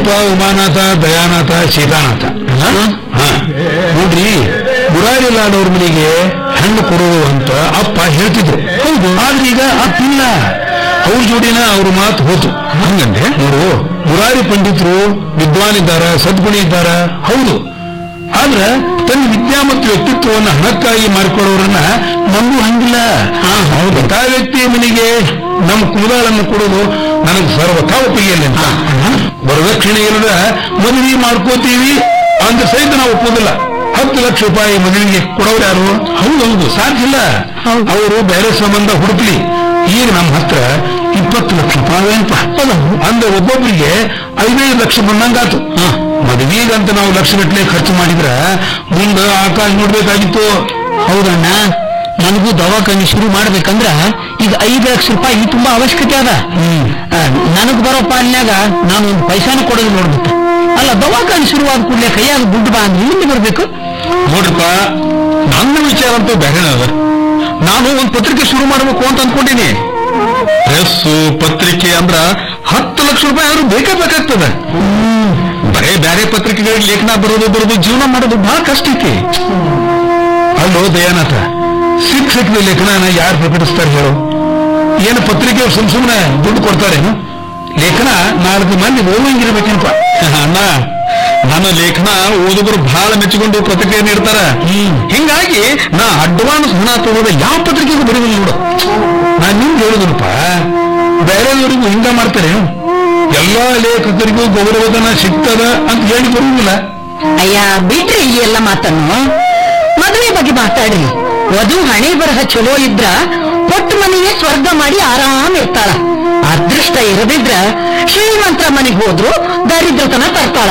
ಸ್ವರೂಪ ಉಮಾನಾಥ ದಯಾನಾಥ ಸೀತಾನಾಥ ಹಾ? ಹಾ. ನೋಡ್ರಿ ಮುರಾರಿ ಲಾಲ್ ಅವ್ರ ಮನೆಗೆ ಹೆಣ್ಣು ಕೊಡುವುದು ಅಂತ ಅಪ್ಪ ಹೇಳ್ತಿದ್ರು ಹೌದು ಆದ್ರೆ ಈಗ ಅಪ್ಪ ಇಲ್ಲ ಅವ್ರ ಜೋಡಿನ ಅವ್ರ ಮಾತು ಹೋತು ಹಂಗಂದ್ರೆ ನೋಡು ಮುರಾರಿ ಪಂಡಿತರು ವಿದ್ವಾನ್ ಇದ್ದಾರ ಸದ್ಗುಣಿ ಇದ್ದಾರ ಹೌದು ಆದ್ರ ತನ್ನ ವಿದ್ಯಾ ಮತ್ತು ವ್ಯಕ್ತಿತ್ವವನ್ನು ಹಣಕ್ಕಾಗಿ ಮಾರ್ಕೊಳ್ಳೋರನ್ನ ನಮಗೂ ಹಂಗಿಲ್ಲ ಇಂಥ ವ್ಯಕ್ತಿಯ ಮನೆಗೆ ನಮ್ಮ ಕುಲಗಳನ್ನು ಕೊಡೋದು ನನಗೆ ಸರ್ವಥಾ ಒಪ್ಪಿಗೆಯಲ್ಲಿ ಅಂತ ವರದಕ್ಷಿಣೆ ಇಲ್ಲದ ಮದುವೆ ಮಾಡ್ಕೋತೀವಿ ಅಂದ್ರೆ ಸಹಿತ ನಾವು ಒಪ್ಪೋದಿಲ್ಲ ಹತ್ತು ಲಕ್ಷ ರೂಪಾಯಿ ಮದುವೆಗೆ ಕೊಡೋರು ಯಾರು ಹೌದೌದು ಸಾಧ್ಯ ಇಲ್ಲ ಅವರು ಬೇರೆ ಸಂಬಂಧ ಹುಡುಕ್ಲಿ ಈಗ ನಮ್ಮ ಹತ್ರ ಇಪ್ಪತ್ತು ಲಕ್ಷ ರೂಪಾಯಿ ಏನಪ್ಪ ಅಂದ್ರೆ ಒಬ್ಬೊಬ್ಬರಿಗೆ ಐದೈದು ಲಕ್ಷ ಬಂದಂಗಾತು ಮದುವೆಗಂತ ನಾವು ಲಕ್ಷಗಟ್ಟಲೆ ಖರ್ಚು ಮಾಡಿದ್ರ ಮುಂದೆ ಆಕಾಶ ನೋಡ್ಬೇಕಾಗಿತ್ತು ಹೌದಣ್ಣ ನನಗೂ ದವಾಖಾನೆ ಶುರು ಮಾಡ್ಬೇಕಂದ್ರ ಈಗ ಐದು ಲಕ್ಷ ರೂಪಾಯಿ ತುಂಬಾ ಅವಶ್ಯಕತೆ ಅದ ಆ, ನನಗ್ ಬರೋ ಪಾಲ್ನ್ಯಾಗ ನಾನು ಒಂದು ಪೈಸಾನು ಕೊಡೋದು ನೋಡ್ಬೇಕು ಅಲ್ಲ ದವಾಖಾನೆ ಶುರುವಾದ ಕೂಡಲೇ ಕೈಯಾಗ ದುಡ್ಡು ಬಾ ಅಂದ್ರೆ ಎಲ್ಲಿ ಬರ್ಬೇಕು ನೋಡ್ರಪ್ಪ ನನ್ನ ವಿಚಾರ ಅಂತೂ ಬೇರೆ ಅದ ನಾನು ಒಂದು ಪತ್ರಿಕೆ ಶುರು ಮಾಡಬೇಕು ಅಂತ ಅನ್ಕೊಂಡಿನಿ ಪ್ರೆಸ್ ಪತ್ರಿಕೆ ಅಂದ್ರ ಹತ್ತು ಲಕ್ಷ ರೂಪಾಯಿ ಆದ್ರೂ ಬೇಕೇ ಬೇಕಾಗ್ತದೆ ಬರೇ ಬೇರೆ ಪತ್ರಿಕೆಗಳಿಗೆ ಲೇಖನ ಬರೋದು ಬರೋದು ಜೀವನ ಮಾಡೋದು ಬಹಳ ಕಷ್ಟ ಐತಿ ಅಲ್ಲೋ ದಯಾನಾಥ ಸಿಕ್ ಸಿಕ್ಕಿದ ಲೇಖನ ಯಾರು ಪ್ರಕಟಿಸ್ತಾರೆ ಹೇಳು ಏನು ಪತ್ರಿಕೆ ಸುಮ್ ಸುಮ್ಮನೆ ದುಡ್ಡು ಕೊಡ್ತಾರೇನು ಲೇಖನ ನಾಲ್ಕು ಮಂದಿ ಓದಂಗಿರ್ಬೇಕೇನಪ್ಪ ಅಣ್ಣ ನನ್ನ ಲೇಖನ ಓದುಗರು ಬಹಳ ಮೆಚ್ಚಿಕೊಂಡು ಪ್ರತಿಕ್ರಿಯೆ ನೀಡ್ತಾರ ಹಿಂಗಾಗಿ ನಾ ಅಡ್ವಾನ್ಸ್ ಹಣ ತಗೋದ ಯಾವ ಪತ್ರಿಕೆಗೂ ಬರುವುದಿಲ್ಲ ನೋಡು ನಾನ್ ನಿಮ್ಗೆ ಹೇಳುದನಪ್ಪ ಬೇರೆಯವರಿಗೂ ಹಿಂಗ ಮಾಡ್ತಾರೆ ಎಲ್ಲಾ ಲೇಖಕರಿಗೂ ಗೌರವಧನ ಸಿಗ್ತದ ಅಂತ ಹೇಳಿ ಬರುವುದಿಲ್ಲ ಅಯ್ಯ ಬಿಟ್ರಿ ಈ ಎಲ್ಲ ಮಾತನ್ನು ಮದುವೆ ಬಗ್ಗೆ ಮಾತಾಡ್ರಿ ವಧು ಹಣೆ ಬರಹ ಚಲೋ ಇದ್ರ ಪೊಟ್ಟ ಮನೆಗೆ ಸ್ವರ್ಗ ಮಾಡಿ ಆರಾಮ್ ಇರ್ತಾಳ ಅದೃಷ್ಟ ಇರದಿದ್ರ ಶ್ರೀಮಂತರ ಮನೆಗೆ ಹೋದ್ರು ದರಿದ್ರತನ ತರ್ತಾಳ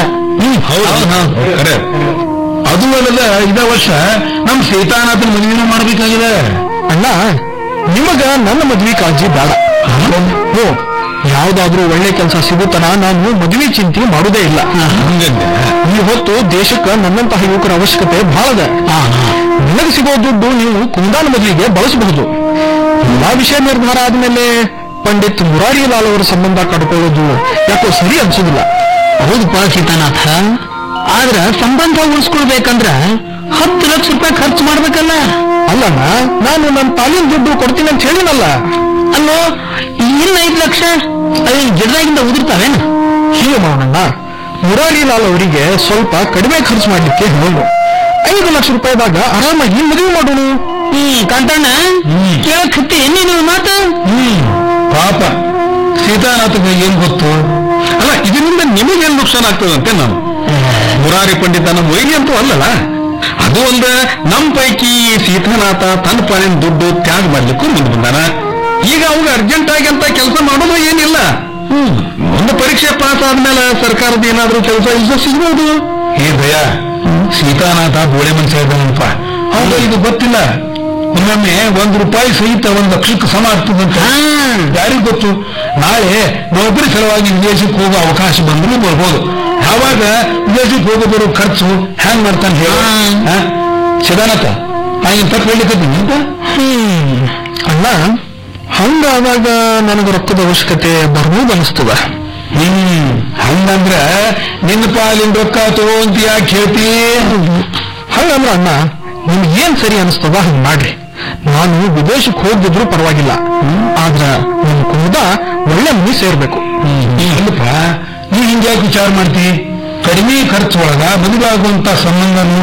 ಖರೆ. ಅದು ಅಲ್ಲದ ಇದ ವರ್ಷ ನಮ್ ಸೀತಾನಾಥನ ಮದುವೆನೂ ಮಾಡ್ಬೇಕಾಗಿದೆ ಅಣ್ಣ ನಿಮಗ ನನ್ನ ಮದ್ವೆ ಕಾಳಜಿ ಬೇಡ ಓ ಯಾವ್ದಾದ್ರೂ ಒಳ್ಳೆ ಕೆಲಸ ಸಿಗುತ್ತನ ನಾನು ಮದುವೆ ಚಿಂತೆ ಮಾಡುವುದೇ ಇಲ್ಲ ಹಂಗಂದೆ ಈ ಹೊತ್ತು ದೇಶಕ್ಕ ನನ್ನಂತಹ ಯುವಕರ ಅವಶ್ಯಕತೆ ಬಹಳದ ನಿಮಗೆ ಸಿಗೋ ದುಡ್ಡು ನೀವು ಕುಂದಾನ ಮದುವೆಗೆ ಬಳಸಬಹುದು ಎಲ್ಲಾ ವಿಷಯ ನಿರ್ಧಾರ ಆದ್ಮೇಲೆ ಪಂಡಿತ್ ಮುರಾರಿ ಲಾಲ್ ಅವರ ಸಂಬಂಧ ಕಟ್ಕೊಳ್ಳೋದು ಯಾಕೋ ಸರಿ ಅನ್ಸೋದಿಲ್ಲ ಹೌದಪ್ಪ ಸೀತಾನಾಥ ಆದ್ರ ಸಂಬಂಧ ಉಳಿಸ್ಕೊಳ್ಬೇಕಂದ್ರ ಹತ್ತು ಲಕ್ಷ ರೂಪಾಯಿ ಖರ್ಚು ಮಾಡ್ಬೇಕಲ್ಲ ಅಲ್ಲಣ್ಣ ನಾನು ನನ್ನ ಪಾಲಿನ ದುಡ್ಡು ಕೊಡ್ತೀನಿ ಅಂತ ಹೇಳಿನಲ್ಲ ಅಲ್ಲೋ ಇನ್ನ ಐದು ಲಕ್ಷ ಅದೇ ಗಿಡದಾಗಿಂದ ಉದುರ್ತಾವೇನು ಹೀಗೆ ಮಾಡೋಣ ಮುರಾರಿ ಲಾಲ್ ಅವರಿಗೆ ಸ್ವಲ್ಪ ಕಡಿಮೆ ಖರ್ಚು ಮಾಡ್ಲಿಕ್ಕೆ ಹೇಳೋಣ ಐದು ಲಕ್ಷ ರೂಪಾಯಿದಾಗ ಆರಾಮಾಗಿ ಮದುವೆ ಮಾಡೋಣ ಹ್ಮ್ ಕಾಂತಣ್ಣ ಕೇಳಕ್ ಹತ್ತಿ ನೀನು ಮಾತು ಹ್ಮ್ ಪಾಪ ಸೀತಾನಾಥಗೆ ಏನ್ ಗೊತ್ತು ಅಲ್ಲ ಇದರಿಂದ ನಿಮಗೇನ್ ನುಕ್ಸಾನ ಆಗ್ತದಂತೆ ನಾನು ಮುರಾರಿ ಪಂಡಿತ ನಮ್ಮ ವೈರಿ ಅಂತೂ ಅಲ್ಲಲ್ಲ ಅದು ಒಂದ ನಮ್ ಪೈಕಿ ಸೀತಾನಾಥ ತನ್ನ ಪಾಲಿನ ದುಡ್ಡು ತ್ಯಾಗ ಮಾಡ್ಲಿಕ್ಕೂ ಮುಂದೆ ಬಂದಾನ ಈಗ ಅವಾಗ ಅರ್ಜೆಂಟ್ ಆಗಿ ಅಂತ ಕೆಲಸ ಮಾಡೋದು ಏನಿಲ್ಲ ಒಂದು ಪರೀಕ್ಷೆ ಪಾಸ್ ಆದ್ಮೇಲೆ ಸರ್ಕಾರದ ಏನಾದ್ರೂ ಕೆಲಸ ಇಲ್ಸ ಸಿಗ್ಬೋದು ಹೇ ಭಯ ಸೀತಾನಾಥ ಬೋಳೆ ಮನುಷ್ಯ ಇದ್ದಾನಪ್ಪ ಹೌದು ಇದು ಗೊತ್ತಿಲ್ಲ ಒಮ್ಮೊಮ್ಮೆ ಒಂದ್ ರೂಪಾಯಿ ಸಹಿತ ಒಂದ್ ಲಕ್ಷಕ್ಕೆ ಸಮ ಆಗ್ತದಂತ ಯಾರಿಗ್ ಗೊತ್ತು ನಾಳೆ ನೌಕರಿ ಸಲುವಾಗಿ ವಿದೇಶಕ್ಕೆ ಹೋಗೋ ಅವಕಾಶ ಬಂದ್ರೂ ಬರ್ಬೋದು ಯಾವಾಗ ವಿದೇಶಕ್ಕೆ ಹೋಗೋ ಬರೋ ಖರ್ಚು ಹ್ಯಾಂಗ್ ಮಾಡ್ತಾನೆ ಹೇಳ ಸದಾನತ ನಾ ಏನ್ ತಪ್ಪು ಹೇಳಿದ್ದೀನಿ ಅಂತ ಹ್ಮ್ ಅಣ್ಣ ಹಂಗಾದಾಗ ನನಗೆ ರೊಕ್ಕದ ಅವಶ್ಯಕತೆ ಬರ್ಬೋದು ಅನಿಸ್ತದ ಹ್ಮ್ ಹಂಗಂದ್ರ ನಿನ್ನ ಪಾಲಿನ ರೊಕ್ಕ ತಗೋಂತ ಯಾಕೆ ಹೇಳ್ತಿ ಹಂಗಂದ್ರ ಅಣ್ಣ ನಿಮ್ಗೆ ಏನ್ ಸರಿ ಅನಿಸ್ತದ ಹಂಗ್ ಮಾಡ್ರಿ ನಾನು ವಿದೇಶಕ್ಕೆ ಹೋಗಿದ್ರು ಪರವಾಗಿಲ್ಲ ಆದ್ರ ನಿಮ್ ಕುಂದ ಒಳ್ಳೆ ಮನಿ ಸೇರ್ಬೇಕು ಇಲ್ಲಪ್ಪ ನೀ ಹಿಂಗ್ಯಾಕೆ ವಿಚಾರ ಮಾಡ್ತಿ ಕಡಿಮೆ ಖರ್ಚು ಒಳಗ ಮದುವೆ ಆಗುವಂತ ಸಂಬಂಧ